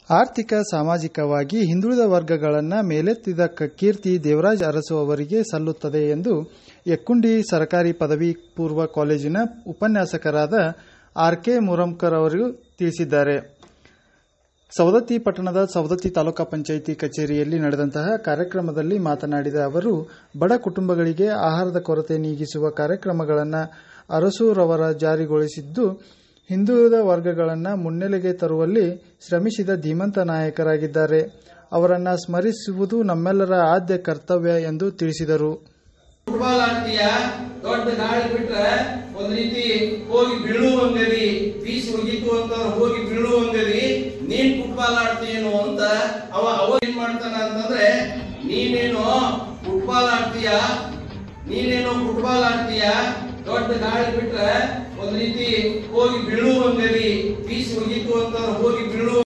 ಆರ್ಥಿಕ ಸಾಮಾಜಿಕವಾಗಿ ಹಿಂದುಳಿದ ವರ್ಗಗಳನ್ನು ಮೇಲೆತ್ತಿದ ಕ- ಕೀರ್ತಿ ದೇವರಾಜ್ ಅರಸು ಅವರಿಗೆ ಸಲ್ಲುತ್ತದೆ ಎಂದು ಯಕ್ಕುಂಡಿ ಸರ್ಕಾರಿ ಪದವಿ ಪೂರ್ವ ಕಾಲೇಜಿನ ಉಪನ್ಯಾಸಕರಾದ ಆರ್ ಕೆ ಮುರಮ್ಕರ್ ಅವರು ತಿಳಿಸಿದ್ದಾರೆ ಸವದತ್ತಿ ಪಟ್ಟಣದ ಸವದತ್ತಿ ತಾಲೂಕಾ ಪಂಚಾಯಿತಿ ಕಚೇರಿಯಲ್ಲಿ ನಡೆದಂತಹ ಕಾರ್ಯಕ್ರಮದಲ್ಲಿ ಮಾತನಾಡಿದ ಅವರು ಬಡ ಕುಟುಂಬಗಳಿಗೆ ಆಹಾರದ ಕೊರತೆ ನೀಗಿಸುವ ಕಾರ್ಯಕ್ರಮಗಳನ್ನು ಅರಸೂರವರ ಜಾರಿಗೊಳಿಸಿದ್ದು ಹಿಂದುಳಿದ ವರ್ಗಗಳನ್ನು ಮುನ್ನೆಲೆಗೆ ತರುವಲ್ಲಿ ಶ್ರಮಿಸಿದ ಧೀಮಂತ ನಾಯಕರಾಗಿದ್ದಾರೆ ಅವರನ್ನ ಸ್ಮರಿಸುವುದು ನಮ್ಮೆಲ್ಲರ ಆದ್ಯ ಕರ್ತವ್ಯ ಎಂದು ತಿಳಿಸಿದರು ಫುಟ್ಬಾಲ್ ಆಡ್ತೀಯ ದೊಡ್ಡ ಗಾಳಿ ಬಿಟ್ರೆ ಒಂದ್ ರೀತಿ ಹೋಗಿ ಬೀಳುವಂಗದಿ ಬೀಸಿ ಹೋಗಿತ್ತು ಅಂತ ಹೋಗಿ ಬೀಳುವಂಗದಿ ನೀನ್ ಫುಟ್ಬಾಲ್ ಆಡ್ತೀಯೇನು ಅಂತ ಅವ ಅವ ಏನ್ ಮಾಡ್ತಾನ ಅಂತಂದ್ರೆ ನೀನೇನು ಫುಟ್ಬಾಲ್ ಆಡ್ತೀಯ ನೀನೇನು ಫುಟ್ಬಾಲ್ ಆಡ್ತೀಯ ದೊಡ್ಡ ಗಾಳಿ ಬಿಟ್ರೆ ಒಂದ್ ರೀತಿ ಹೋಗಿ ಬೀಳುವಂಗದಿ ಬೀಸಿ ಹೋಗಿತ್ತು ಅಂತ ಹೋಗಿ ಬೀಳುವ